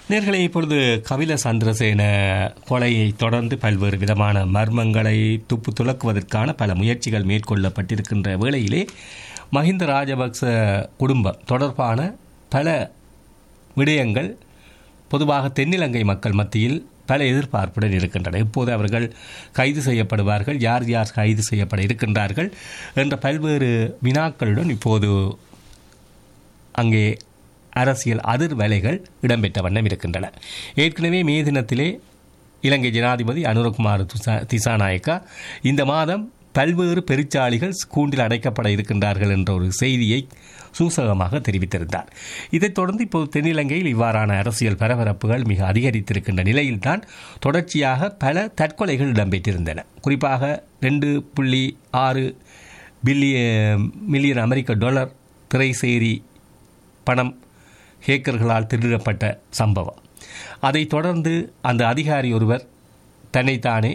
நேர்களை இப்பொழுது கபில சந்திரசேன கொலையை தொடர்ந்து பல்வேறு விதமான மர்மங்களை துப்பு துலக்குவதற்கான பல முயற்சிகள் மேற்கொள்ளப்பட்டிருக்கின்ற வேளையிலே மஹிந்த ராஜபக்ச குடும்பம் தொடர்பான பல விடயங்கள் பொதுவாக தென்னிலங்கை மக்கள் மத்தியில் பல எதிர்பார்ப்புடன் இருக்கின்றன இப்போது அவர்கள் கைது செய்யப்படுவார்கள் யார் யார் கைது செய்யப்பட இருக்கின்றார்கள் என்ற பல்வேறு வினாக்களுடன் இப்போது அங்கே அரசியல் அதிர்வலைகள் இடம்பெற்ற வண்ணம் இருக்கின்றன ஏற்கனவே மே தினத்திலே இலங்கை ஜனாதிபதி அனுரகுமார் துசா திசாநாயக்கா இந்த மாதம் பல்வேறு பெருச்சாளிகள் கூண்டில் அடைக்கப்பட இருக்கின்றார்கள் என்ற ஒரு செய்தியை சூசகமாக தெரிவித்திருந்தார் இதைத் தொடர்ந்து இப்போது தென்னிலங்கையில் இவ்வாறான அரசியல் பரபரப்புகள் மிக அதிகரித்திருக்கின்ற நிலையில்தான் தொடர்ச்சியாக பல தற்கொலைகள் இடம்பெற்றிருந்தன குறிப்பாக ரெண்டு புள்ளி ஆறு பில்லியன் மில்லியன் அமெரிக்க டாலர் திரைசேரி பணம் ஹேக்கர்களால் திருடப்பட்ட சம்பவம் அதைத் தொடர்ந்து அந்த அதிகாரி ஒருவர் தன்னைத்தானே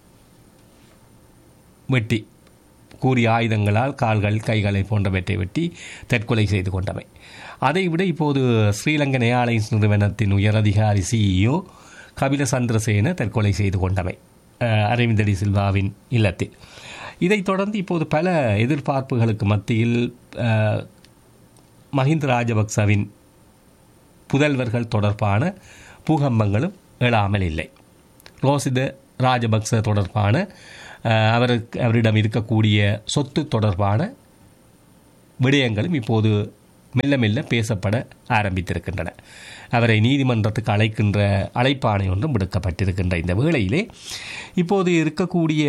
வெட்டி கூறிய ஆயுதங்களால் கால்கள் கைகளை போன்றவற்றை வெட்டி தற்கொலை செய்து கொண்டவை அதைவிட இப்போது ஸ்ரீலங்கன் ஏர்லைன்ஸ் நிறுவனத்தின் உயரதிகாரி சிஇஓ கபில சந்திரசேன தற்கொலை செய்து கொண்டவை அஹ், அரவிந்தடி சில்வாவின் இல்லத்தில் இதைத் தொடர்ந்து இப்போது பல எதிர்பார்ப்புகளுக்கு மத்தியில் அஹ், மஹிந்த ராஜபக்சவின் புதல்வர்கள் தொடர்பான பூகம்பங்களும் எழாமல் இல்லை ரோசித ராஜபக்ச தொடர்பான அஹ், அவருக்கு அவரிடம் இருக்கக்கூடிய சொத்து தொடர்பான விடயங்களும் இப்போது மெல்ல மெல்ல பேசப்பட ஆரம்பித்திருக்கின்றன அவரை நீதிமன்றத்துக்கு அழைக்கின்ற அழைப்பாணை ஒன்றும் விடுக்கப்பட்டிருக்கின்ற இந்த வேளையிலே இப்போது இருக்கக்கூடிய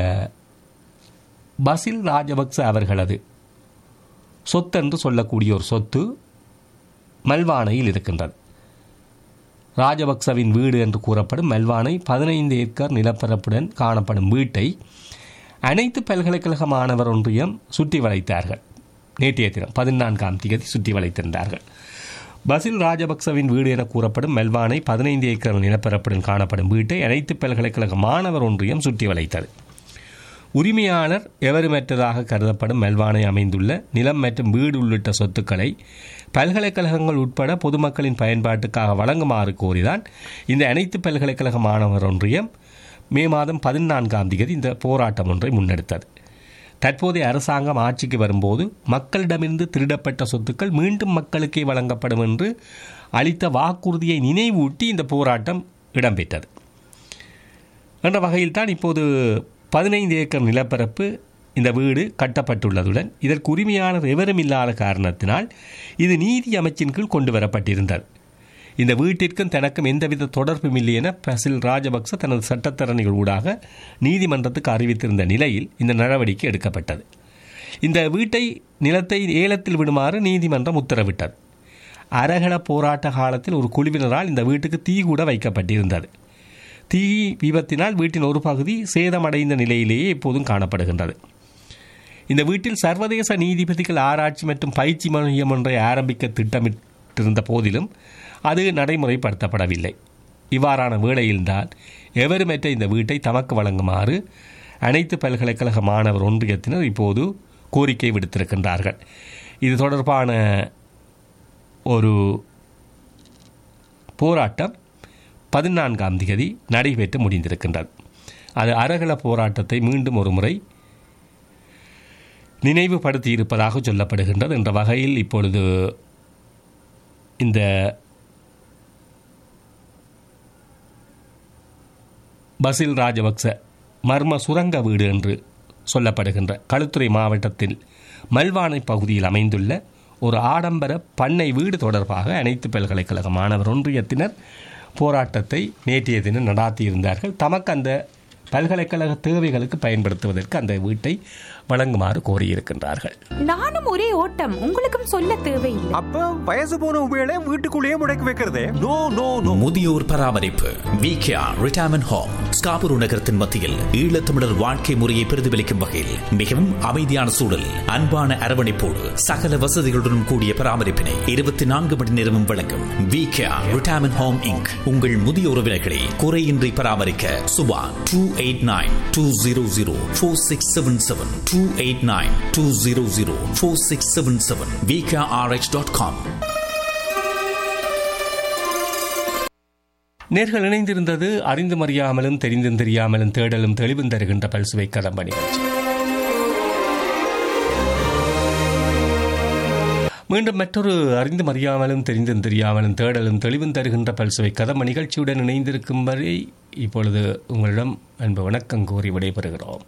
பசில் ராஜபக்ச அவர்களது சொத்தென்று சொல்லக்கூடிய ஒரு சொத்து மல்வானையில் இருக்கின்றது ராஜபக்சவின் வீடு என்று கூறப்படும் மெல்வானை பதினைந்து ஏக்கர் நிலப்பரப்புடன் காணப்படும் வீட்டை அனைத்து பல்கலைக்கழக மாணவர் ஒன்றியம் சுற்றி வளைத்தார்கள் நேற்றைய தினம் பதினான்காம் தேதி சுற்றி வளைத்திருந்தார்கள் பசில் ராஜபக்சவின் வீடு என கூறப்படும் மெல்வானை பதினைந்து ஏக்கர் நிலப்பரப்புடன் காணப்படும் வீட்டை அனைத்து பல்கலைக்கழக மாணவர் ஒன்றியம் சுற்றி வளைத்தது உரிமையாளர் எவருமற்றதாக கருதப்படும் மெல்வானை அமைந்துள்ள நிலம் மற்றும் வீடு உள்ளிட்ட சொத்துக்களை பல்கலைக்கழகங்கள் உட்பட பொதுமக்களின் பயன்பாட்டுக்காக வழங்குமாறு கோரிதான் இந்த அனைத்து பல்கலைக்கழக மாணவர் ஒன்றியம் மே மாதம் பதினான்காம் தேதி இந்த போராட்டம் ஒன்றை முன்னெடுத்தது தற்போதைய அரசாங்கம் ஆட்சிக்கு வரும்போது மக்களிடமிருந்து திருடப்பட்ட சொத்துக்கள் மீண்டும் மக்களுக்கே வழங்கப்படும் என்று அளித்த வாக்குறுதியை நினைவூட்டி இந்த போராட்டம் இடம்பெற்றது என்ற வகையில்தான் இப்போது பதினைந்து ஏக்கர் நிலப்பரப்பு இந்த வீடு கட்டப்பட்டுள்ளதுடன் இதற்கு உரிமையாளர் எவரும் இல்லாத காரணத்தினால் இது நீதி அமைச்சின் கீழ் கொண்டு வரப்பட்டிருந்தது இந்த வீட்டிற்கும் தனக்கும் எந்தவித தொடர்பும் இல்லை என பசில் ராஜபக்ச தனது சட்டத்தரணிகள் ஊடாக நீதிமன்றத்துக்கு அறிவித்திருந்த நிலையில் இந்த நடவடிக்கை எடுக்கப்பட்டது இந்த வீட்டை நிலத்தை ஏலத்தில் விடுமாறு நீதிமன்றம் உத்தரவிட்டது அரகண போராட்ட காலத்தில் ஒரு குழுவினரால் இந்த வீட்டுக்கு தீ கூட வைக்கப்பட்டிருந்தது தீ விபத்தினால் வீட்டின் ஒரு பகுதி சேதமடைந்த நிலையிலேயே இப்போதும் காணப்படுகின்றது இந்த வீட்டில் சர்வதேச நீதிபதிகள் ஆராய்ச்சி மற்றும் பயிற்சி மையம் ஒன்றை ஆரம்பிக்க திட்டமிட்டிருந்த போதிலும் அது நடைமுறைப்படுத்தப்படவில்லை இவ்வாறான வேளையில்தான் எவருமற்ற இந்த வீட்டை தமக்கு வழங்குமாறு அனைத்து பல்கலைக்கழக மாணவர் ஒன்றியத்தினர் இப்போது கோரிக்கை விடுத்திருக்கின்றார்கள் இது தொடர்பான ஒரு போராட்டம் பதினான்காம் தேதி நடைபெற்று முடிந்திருக்கின்றது அது அரகல போராட்டத்தை மீண்டும் ஒரு முறை நினைவுபடுத்தி இருப்பதாக சொல்லப்படுகின்றது என்ற வகையில் இப்பொழுது இந்த பசில் ராஜபக்ச மர்ம சுரங்க வீடு என்று சொல்லப்படுகின்ற களுத்துறை மாவட்டத்தில் மல்வானை பகுதியில் அமைந்துள்ள ஒரு ஆடம்பர பண்ணை வீடு தொடர்பாக அனைத்து பல்கலைக்கழக மாணவர் ஒன்றியத்தினர் போராட்டத்தை நேற்றைய தினம் நடாத்தியிருந்தார்கள் தமக்கு அந்த பல்கலைக்கழக தேவைகளுக்கு பயன்படுத்துவதற்கு அந்த வீட்டை வழங்குமாறு கோரியிருக்கின்றார்கள் நானும் ஒரே ஓட்டம் உங்களுக்கும் சொல்ல தேவையில்லை அப்ப வயசு போன உபயோக வீட்டுக்குள்ளேயே முடக்கி வைக்கிறதே நோ நோ நோ முதியோர் பராமரிப்பு விகேஆர் ரிட்டையர்மெண்ட் ஹோம் ஸ்காபுரு நகரத்தின் மத்தியில் ஈழத்தமிழர் வாழ்க்கை முறையை பிரதிபலிக்கும் வகையில் மிகவும் அமைதியான சூழல் அன்பான அரவணைப்போடு சகல வசதிகளுடன் கூடிய பராமரிப்பினை இருபத்தி நான்கு மணி நேரமும் வழங்கும் விகேஆர் ரிட்டையர்மெண்ட் ஹோம் இங்க் உங்கள் முதிய உறவினர்களை குறையின்றி பராமரிக்க Subha two eight nine two zero zero four six seven seven two eight nine two zero zero four six seven seven VKRH dot com நேர்கள் இணைந்திருந்தது அறிந்தும் அறியாமலும் தெரிந்தும் தெரியாமலும் தேடலும் தெளிவும் தருகின்ற பல்சுவை கதம்ப நிகழ்ச்சி மீண்டும் மற்றொரு அறிந்தும் அறியாமலும் தெரிந்தும் தெரியாமலும் தேடலும் தெளிவும் தருகின்ற பல்சுவை கதம்ப நிகழ்ச்சியுடன் இணைந்திருக்கும் வரை இப்பொழுது உங்களிடம் அன்பு வணக்கம் கூறி விடைபெறுகிறோம்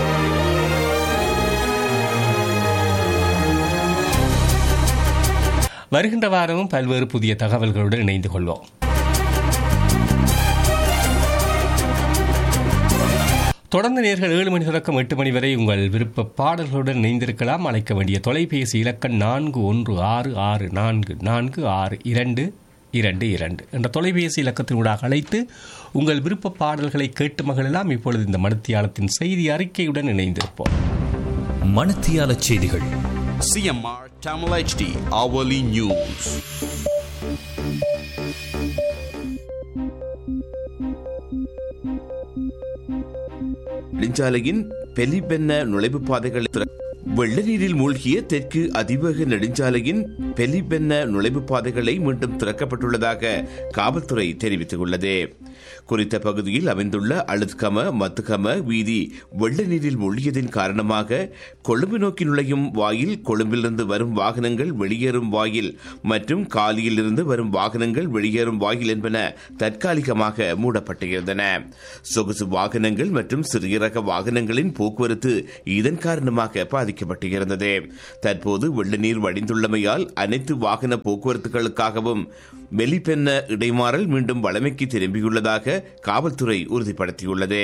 வருகின்ற வாரமும் பல்வேறு புதிய தகவல்களுடன் இணைந்து கொள்வோம் தொடர்ந்து நேர்கள் ஏழு மணி தொடக்கம் எட்டு மணி வரை உங்கள் விருப்ப பாடல்களுடன் இணைந்திருக்கலாம் அழைக்க வேண்டிய தொலைபேசி இலக்கம் நான்கு ஒன்று ஆறு ஆறு நான்கு நான்கு ஆறு இரண்டு இரண்டு இரண்டு என்ற தொலைபேசி இலக்கத்தினூடாக அழைத்து உங்கள் விருப்ப பாடல்களை கேட்டு மகளெல்லாம் இப்பொழுது இந்த மணித்தியாலத்தின் செய்தி அறிக்கையுடன் இணைந்திருப்போம் மணத்தியால செய்திகள் CMR Tamil HD Hourly News. நெடுஞ்சாலையின் பெலிபென்ன நுழைவு பாதைகளை திற- வெள்ள நீரில் மூழ்கிய தெற்கு அதிவேக நெடுஞ்சாலையின் பெலிபென்ன நுழைவு பாதைகளை மீண்டும் திறக்கப்பட்டுள்ளதாக காவல்துறை தெரிவித்துள்ளது குறித்த பகுதியில் அமைந்துள்ள அழுத்கம மத்துகம வீதி வெள்ள நீரில் மூழ்கியதின் காரணமாக கொழும்பு நோக்கி நுழையும் வாயில் கொழும்பிலிருந்து வரும் வாகனங்கள் வெளியேறும் வாயில் மற்றும் காலியிலிருந்து வரும் வாகனங்கள் வெளியேறும் வாயில் என்பன தற்காலிகமாக மூடப்பட்டிருந்தன சொகுசு வாகனங்கள் மற்றும் சிறிய ரக வாகனங்களின் போக்குவரத்து இதன் காரணமாக பாதிக்கப்பட்டிருந்தது தற்போது வெள்ள நீர் வடிந்துள்ளமையால் அனைத்து வாகன போக்குவரத்துகளுக்காகவும் வெளிப்பென்ன இடைமாறல் மீண்டும் வளமைக்கு திரும்பியுள்ளதாக காவல்துறை உறுதிப்படுத்தியுள்ளது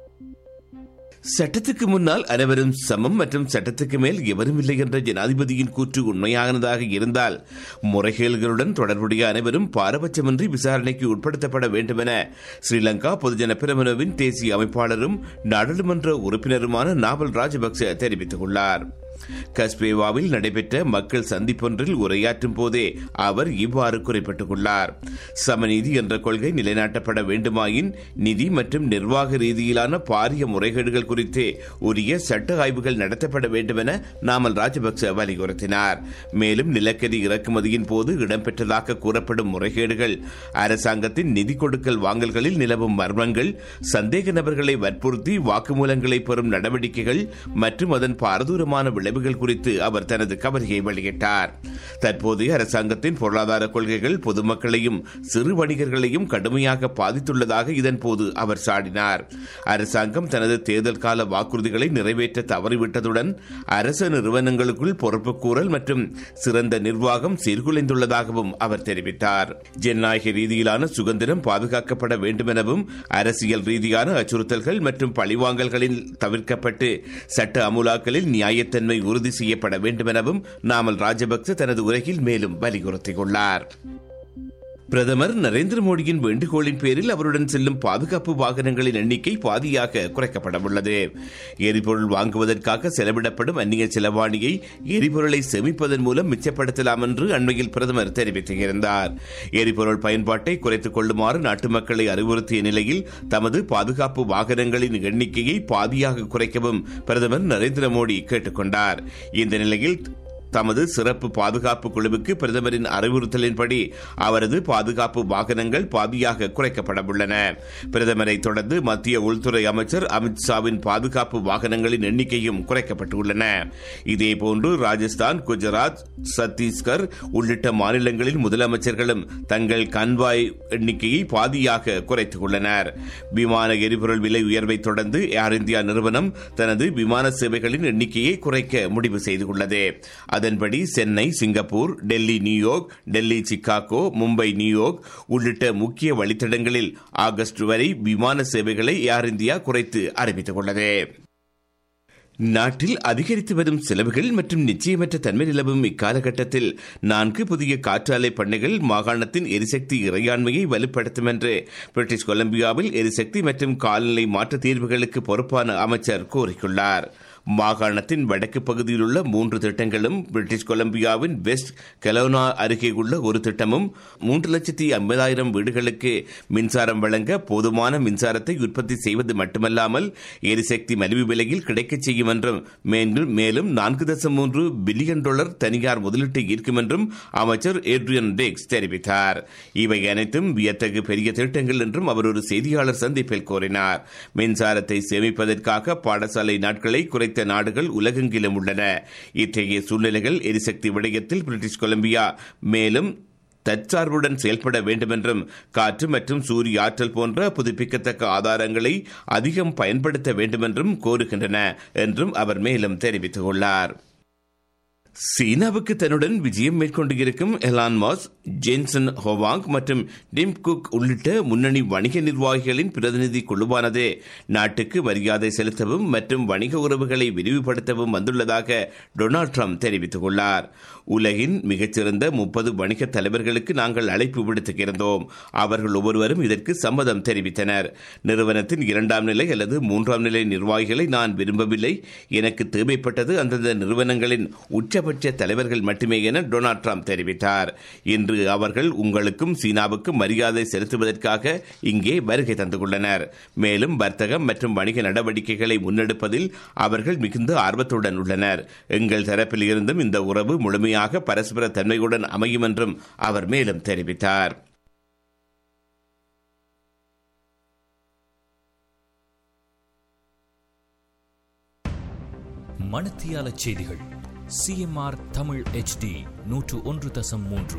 சட்டத்துக்கு முன்னால் அனைவரும் சமம் மற்றும் சட்டத்துக்கு மேல் எவரும் இல்லை என்ற ஜனாதிபதியின் கூற்று உண்மையானதாக இருந்தால் முறைகேடுகளுடன் தொடர்புடைய அனைவரும் பாரபட்சமின்றி விசாரணைக்கு உட்படுத்தப்பட வேண்டும் என ஸ்ரீலங்கா பொதுஜன பிரமணவின் தேசிய அமைப்பாளரும் நாடாளுமன்ற உறுப்பினருமான நாவல் ராஜபக்ச தெரிவித்துள்ளார் கஸ்பேவாவில் நடைபெற்ற மக்கள் சந்திப்பொன்றில் உரையாற்றும் போதே அவர் இவ்வாறு குறிப்பிட்டுள்ளார் சமநீதி என்ற கொள்கை நிலைநாட்டப்பட வேண்டுமாயின் நிதி மற்றும் நிர்வாக ரீதியிலான பாரிய முறைகேடுகள் குறித்து உரிய சட்ட ஆய்வுகள் நடத்தப்பட வேண்டும் என நாமல் ராஜபக்ச வலியுறுத்தினார் மேலும் நிலக்கரி இறக்குமதியின் போது இடம்பெற்றதாக கூறப்படும் முறைகேடுகள் அரசாங்கத்தின் நிதி கொடுக்கல் வாங்கல்களில் நிலவும் மர்மங்கள் சந்தேக நபர்களை வற்புறுத்தி வாக்குமூலங்களை பெறும் நடவடிக்கைகள் மற்றும் அதன் பாரதூரமான விளைவுகள் குறித்து அவர் தனது கவலையை வெளியிட்டார் தற்போதைய அரசாங்கத்தின் பொருளாதார கொள்கைகள் பொதுமக்களையும் சிறு வணிகர்களையும் கடுமையாக பாதித்துள்ளதாக இதன்போது அவர் சாடினார் அரசாங்கம் தனது தேர்தல் கால வாக்குறுதிகளை நிறைவேற்ற தவறிவிட்டதுடன் அரச நிறுவனங்களுக்குள் பொறுப்புக்கூறல் மற்றும் சிறந்த நிர்வாகம் சீர்குலைந்துள்ளதாகவும் அவர் தெரிவித்தார் ஜனநாயக ரீதியிலான சுதந்திரம் பாதுகாக்கப்பட வேண்டும் எனவும் அரசியல் ரீதியான அச்சுறுத்தல்கள் மற்றும் பழிவாங்கல்களில் தவிர்க்கப்பட்டு சட்ட அமுலாக்கலில் நியாயத்தன்மை உறுதி செய்யப்பட வேண்டும் எனவும் நாமல் ராஜபக்ச தனது உரையில் மேலும் வலியுறுத்தியுள்ளார் பிரதமர் நரேந்திர மோடியின் வேண்டுகோளின் பேரில் அவருடன் செல்லும் பாதுகாப்பு வாகனங்களின் எண்ணிக்கை பாதியாக குறைக்கப்பட உள்ளது எரிபொருள் வாங்குவதற்காக செலவிடப்படும் அந்நிய செலவாணியை எரிபொருளை சேமிப்பதன் மூலம் மிச்சப்படுத்தலாம் என்று அண்மையில் பிரதமர் தெரிவித்திருந்தார் எரிபொருள் பயன்பாட்டை குறைத்துக் கொள்ளுமாறு நாட்டு மக்களை அறிவுறுத்திய நிலையில் தமது பாதுகாப்பு வாகனங்களின் எண்ணிக்கையை பாதியாக குறைக்கவும் பிரதமர் நரேந்திர மோடி கேட்டுக் கொண்டார் இந்த நிலையில் தமது சிறப்பு பாதுகாப்பு குழுவுக்கு பிரதமரின் அறிவுறுத்தலின்படி அவரது பாதுகாப்பு வாகனங்கள் பாதியாக குறைக்கப்பட உள்ளன பிரதமரை தொடர்ந்து மத்திய உள்துறை அமைச்சர் அமித்ஷாவின் பாதுகாப்பு வாகனங்களின் எண்ணிக்கையும் குறைக்கப்பட்டுள்ளன இதேபோன்று ராஜஸ்தான் குஜராத் சத்தீஸ்கர் உள்ளிட்ட மாநிலங்களின் முதலமைச்சர்களும் தங்கள் கன்வாய் எண்ணிக்கையை பாதியாக குறைத்துள்ளனர் விமான எரிபொருள் விலை உயர்வை தொடர்ந்து ஏர் இந்தியா நிறுவனம் தனது விமான சேவைகளின் எண்ணிக்கையை குறைக்க முடிவு செய்துள்ளது அதன்படி Chennai Singapore Delhi New York Delhi Chicago Mumbai New York உள்ளிட்ட முக்கிய வழித்தடங்களில் ஆகஸ்ட் வரை விமான சேவைகளை ஏர் இந்தியா குறைத்து அறிவித்துள்ளது நாட்டில் அதிகரித்து வரும் செலவுகள் மற்றும் நிச்சயமற்ற தன்மை நிலவும் இக்காலகட்டத்தில் நான்கு புதிய காற்றாலை பண்ணைகள் மாகாணத்தின் எரிசக்தி இறையாண்மையை வலுப்படுத்தும் என்று பிரிட்டிஷ் கொலம்பியாவில் எரிசக்தி மற்றும் காலநிலை மாற்ற தீர்வுகளுக்கு பொறுப்பான அமைச்சர் கூறியுள்ளார் மாகாணத்தின் வடக்கு பகுதியில் உள்ள மூன்று திட்டங்களும் பிரிட்டிஷ் கொலம்பியாவின் வெஸ்ட் கெலோனா அருகே உள்ள ஒரு திட்டமும் மூன்று லட்சத்தி ஐம்பதாயிரம் வீடுகளுக்கு மின்சாரம் வழங்க போதுமான மின்சாரத்தை உற்பத்தி செய்வது மட்டுமல்லாமல் எரிசக்தி மலிவு விலையில் கிடைக்கச் செய்யும் என்றும் மேலும் மேலும் நான்கு தசம் மூன்று பில்லியன் டாலர் தனியார் முதலீட்டை ஈர்க்கும் என்றும் அமைச்சர் ஏட்ரியன் டேக்ஸ் தெரிவித்தார் இவை அனைத்தும் வியத்தகு பெரிய திட்டங்கள் என்றும் அவர் ஒரு செய்தியாளர் சந்திப்பில் கூறினார் மின்சாரத்தை சேமிப்பதற்காக பாடசாலை நாட்களை குறைத்த நாடுகள் உலகெங்கிலும் உள்ளன இத்தகைய சூழ்நிலைகள் எரிசக்தி விடயத்தில் பிரிட்டிஷ் கொலம்பியா மேலும் தற்சார்புடன் செயல்பட வேண்டும் என்றும் காற்று மற்றும் சூரிய ஆற்றல் போன்ற புதுப்பிக்கத்தக்க ஆதாரங்களை அதிகம் பயன்படுத்த வேண்டும் என்றும் கோருகின்றன என்றும் அவர் மேலும் தெரிவித்துள்ளார் சீனாவுக்கு தன்னுடன் விஜயம் மேற்கொண்டு இருக்கும் எலான் மாஸ் ஜேன்சன் ஹோவாங் மற்றும் டிம் குக் உள்ளிட்ட முன்னணி வணிக நிர்வாகிகளின் பிரதிநிதி குழுவானது நாட்டுக்கு மரியாதை செலுத்தவும் மற்றும் வணிக உறவுகளை விரிவுபடுத்தவும் வந்துள்ளதாக டொனால்ட் ட்ரம்ப் தெரிவித்துள்ளார் உலகின் மிகச்சிறந்த முப்பது வணிக தலைவர்களுக்கு நாங்கள் அழைப்பு விடுத்திருந்தோம் அவர்கள் ஒவ்வொருவரும் இதற்கு சம்மதம் தெரிவித்தனர் நிறுவனத்தின் இரண்டாம் நிலை அல்லது மூன்றாம் நிலை நிர்வாகிகளை நான் விரும்பவில்லை எனக்கு தேவைப்பட்டது அந்தந்த நிறுவனங்களின் உச்சபட்ச தலைவர்கள் மட்டுமே என டொனால்ட் ட்ரம்ப் தெரிவித்தார் இன்று அவர்கள் உங்களுக்கும் சீனாவுக்கும் மரியாதை செலுத்துவதற்காக இங்கே வருகை தந்துள்ளனர் மேலும் வர்த்தகம் மற்றும் வணிக நடவடிக்கைகளை முன்னெடுப்பதில் அவர்கள் மிகுந்த ஆர்வத்துடன் உள்ளனர் எங்கள் தரப்பில் இருந்தும் இந்த உறவு முழுமையாக பரஸ்பர தன்மையுடன் அமையும் என்றும் அவர் மேலும் தெரிவித்தார் மணத்தியால செய்திகள் சிஎம்ஆர் தமிழ் ஹெச்டி நூற்று ஒன்று தசம் மூன்று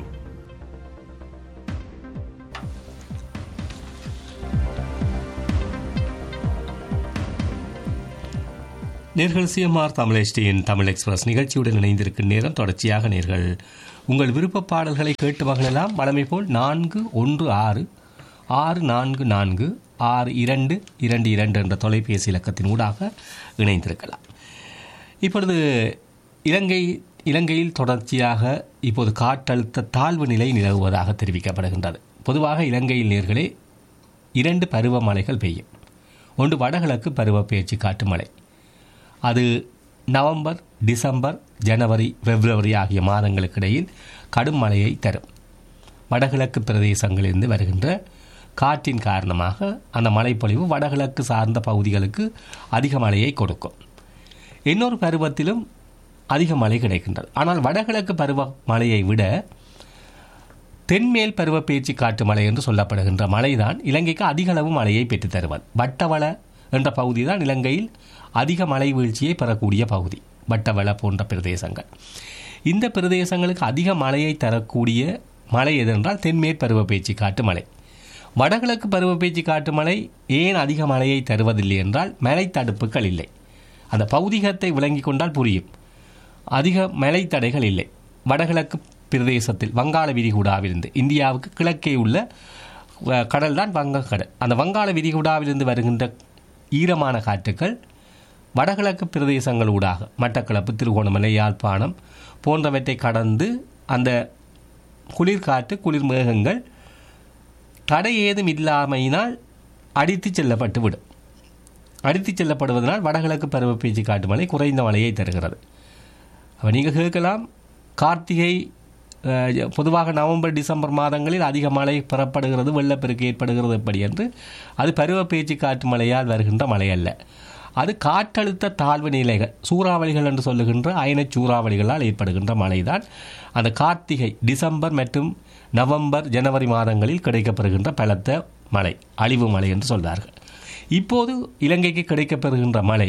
நேர்கள் சிஎம்ஆர் தமிழ் எஸ்டியின் தமிழ் எக்ஸ்பிரஸ் நிகழ்ச்சியுடன் இணைந்திருக்கும் நேரம் தொடர்ச்சியாக நேர்கள் உங்கள் விருப்ப பாடல்களை கேட்டு மகிழலாம் வழமை போல் நான்கு ஒன்று ஆறு ஆறு நான்கு நான்கு ஆறு இரண்டு இரண்டு இரண்டு என்ற தொலைபேசி இலக்கத்தின் ஊடாக இணைந்திருக்கலாம் இப்பொழுது இலங்கை இலங்கையில் தொடர்ச்சியாக இப்போது காற்றழுத்த தாழ்வு நிலை நிலவுவதாக தெரிவிக்கப்படுகின்றது பொதுவாக இலங்கையில் நேர்களே இரண்டு பருவமழைகள் பெய்யும் ஒன்று வடகிழக்கு பருவ பேச்சு காற்று மழை அது நவம்பர் டிசம்பர் ஜனவரி பிப்ரவரி ஆகிய மாதங்களுக்கு இடையில் கடும் மழையை தரும் வடகிழக்கு பிரதேசங்களிலிருந்து வருகின்ற காற்றின் காரணமாக அந்த மழைப்பொழிவு வடகிழக்கு சார்ந்த பகுதிகளுக்கு அதிக மழையை கொடுக்கும் இன்னொரு பருவத்திலும் அதிக மழை கிடைக்கின்றது ஆனால் வடகிழக்கு பருவ மழையை விட தென்மேல் பருவ பேச்சு காற்று மழை என்று சொல்லப்படுகின்ற மழைதான் இலங்கைக்கு அதிக அளவு மழையை பெற்றுத் தருவது வட்டவள என்ற பகுதி தான் இலங்கையில் அதிக மழை வீழ்ச்சியை பெறக்கூடிய பகுதி வட்டவள போன்ற பிரதேசங்கள் இந்த பிரதேசங்களுக்கு அதிக மழையை தரக்கூடிய மழை எதென்றால் தென்மேற் பருவ பேச்சு காட்டு மழை வடகிழக்கு பருவ பேச்சு காட்டு மழை ஏன் அதிக மழையை தருவதில்லை என்றால் மழை தடுப்புகள் இல்லை அந்த பௌதிகத்தை விளங்கி கொண்டால் புரியும் அதிக மழை தடைகள் இல்லை வடகிழக்கு பிரதேசத்தில் வங்காள விரிகுடாவிலிருந்து இந்தியாவுக்கு கிழக்கே உள்ள அஹ், கடல் தான் வங்கக்கடல் அந்த வங்காள விரிகுடாவிலிருந்து வருகின்ற ஈரமான காற்றுக்கள் வடகிழக்கு பிரதேசங்கள் ஊடாக மட்டக்களப்பு திருகோணமலை யாழ்ப்பாணம் போன்றவற்றை கடந்து அந்த குளிர்காற்று குளிர் மேகங்கள் தடை ஏதும் இல்லாமையினால் அடித்து செல்லப்பட்டு விடும் அடித்துச் செல்லப்படுவதனால் வடகிழக்கு பருவ பேச்சு காட்டு மழை குறைந்த மழையை தருகிறது அப்போ நீங்கள் கேட்கலாம் கார்த்திகை அஹ், பொதுவாக நவம்பர் டிசம்பர் மாதங்களில் அதிக மழை பெறப்படுகிறது வெள்ளப்பெருக்கு ஏற்படுகிறது எப்படி என்று அது பருவ பேச்சு காற்று மழையால் வருகின்ற மழை அல்ல அது காற்றழுத்த தாழ்வு நிலைகள் சூறாவளிகள் என்று சொல்லுகின்ற அயனச் சூறாவளிகளால் ஏற்படுகின்ற மழைதான் அந்த கார்த்திகை டிசம்பர் மற்றும் நவம்பர் ஜனவரி மாதங்களில் கிடைக்கப்பெறுகின்ற பலத்த மழை அழிவு மழை என்று சொல்வார்கள் இப்போது இலங்கைக்கு கிடைக்கப்பெறுகின்ற மழை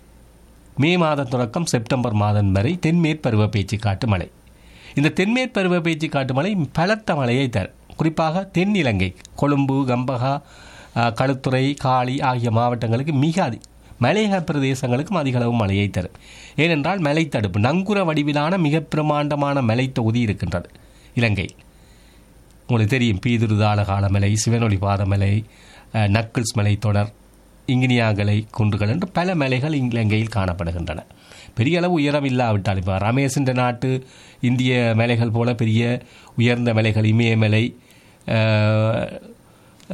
மே மாதம் தொடக்கம் செப்டம்பர் மாதம் வரை தென்மேற் பருவ பேச்சு காட்டு மழை இந்த தென்மேற் பருவ பேச்சு காட்டு மழை பலத்த மழையை தரும் குறிப்பாக தென் இலங்கை கொழும்பு கம்பகா அஹ், களுத்துறை காளி ஆகிய மாவட்டங்களுக்கு மிக அதி மலையக பிரதேசங்களுக்கும் அதிக அளவு மழையை தரும் ஏனென்றால் மலை தடுப்பு நங்குர வடிவிலான மிக பிரமாண்டமான மலை தொகுதி இருக்கின்றது இலங்கை உங்களுக்கு தெரியும் பீதுருதாள காலமலை சிவனொளி பாதமலை அஹ், நக்கிள்ஸ் மலை தொடர் இங்கினியாங்கலை குன்றுகள் என்று பல மலைகள் இலங்கையில் காணப்படுகின்றன பெரிய அளவு உயரம் இல்லாவிட்டால் இப்போ ரமேஷ் நாட்டு இந்திய மலைகள் போல பெரிய உயர்ந்த மலைகள் இமயமலை அஹ்,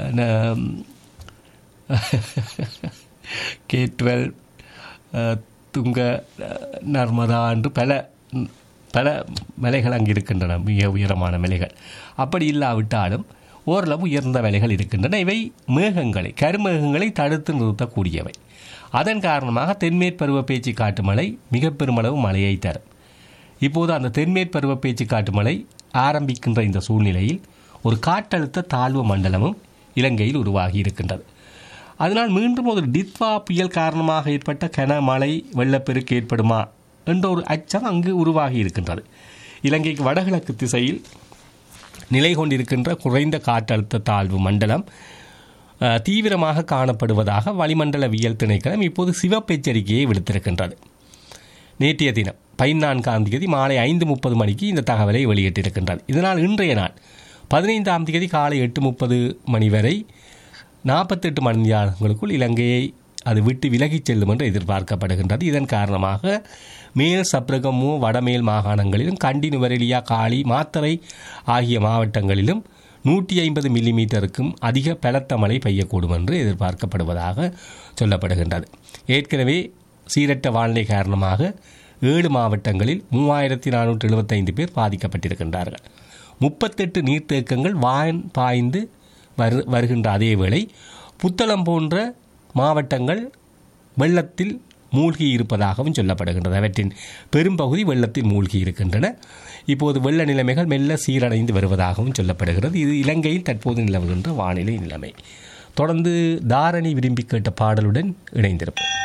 ந- கே டுவெல் துங்க அஹ், நர்மதா என்று பல பல மலைகள் அங்கு இருக்கின்றன மிக உயரமான மலைகள் அப்படி இல்லாவிட்டாலும் ஓரளவு உயர்ந்த மலைகள் இருக்கின்றன இவை மேகங்களை கருமேகங்களை தடுத்து நிறுத்தக்கூடியவை அதன் காரணமாக தென்மேற் பருவ பேச்சு காட்டு மழை மிக பெருமளவு மழையை தரும் இப்போது அந்த தென்மேற் பருவ பேச்சு காட்டு மழை ஆரம்பிக்கின்ற இந்த சூழ்நிலையில் ஒரு காற்றழுத்த தாழ்வு மண்டலமும் இலங்கையில் உருவாகி இருக்கின்றது அதனால் மீண்டும் ஒரு டித்வா புயல் காரணமாக ஏற்பட்ட கனமழை வெள்ளப்பெருக்கு ஏற்படுமா என்ற ஒரு அச்சம் அங்கு உருவாகி இருக்கின்றது இலங்கைக்கு வடகிழக்கு திசையில் நிலை கொண்டிருக்கின்ற குறைந்த காற்றழுத்த தாழ்வு மண்டலம் அஹ், தீவிரமாக காணப்படுவதாக வளிமண்டலவியல் திணைக்களம் இப்போது சிவப்பு எச்சரிக்கையை விடுத்திருக்கின்றது நேற்றைய தினம் பதினான்காம் தேதி மாலை ஐந்து முப்பது மணிக்கு இந்த தகவலை வெளியிட்டிருக்கின்றது இதனால் இன்றைய நாள் பதினைந்தாம் தேதி காலை எட்டு முப்பது மணி வரை நாற்பத்தெட்டு மணி நேரங்களுக்குள் இலங்கையை அது விட்டு விலகிச் செல்லும் என்று எதிர்பார்க்கப்படுகின்றது இதன் காரணமாக மேல் சப்ரகமு வடமேல் மாகாணங்களிலும் கண்டி நுவரெலியா காளி மாத்தறை ஆகிய மாவட்டங்களிலும் நூற்றி ஐம்பது மில்லிமீட்டருக்கும் அதிக பலத்த மழை பெய்யக்கூடும் என்று எதிர்பார்க்கப்படுவதாக சொல்லப்படுகின்றது ஏற்கனவே சீரற்ற வானிலை காரணமாக ஏழு மாவட்டங்களில் மூவாயிரத்தி நானூற்று எழுபத்தைந்து பேர் பாதிக்கப்பட்டிருக்கின்றார்கள் முப்பத்தெட்டு நீர்த்தேக்கங்கள் வான் பாய்ந்து வரு வருகின்ற அதே வேளை புத்தளம் போன்ற மாவட்டங்கள் வெள்ளத்தில் மூழ்கி இருப்பதாகவும் சொல்லப்படுகின்றது அவற்றின் பெரும்பகுதி வெள்ளத்தில் மூழ்கி இருக்கின்றன இப்போது வெள்ள நிலைமைகள் மெல்ல சீரடைந்து வருவதாகவும் சொல்லப்படுகிறது இது இலங்கையில் தற்போது நிலவுகின்ற வானிலை நிலைமை தொடர்ந்து தாரணி விரும்பி கேட்ட பாடலுடன் இணைந்திருப்போம்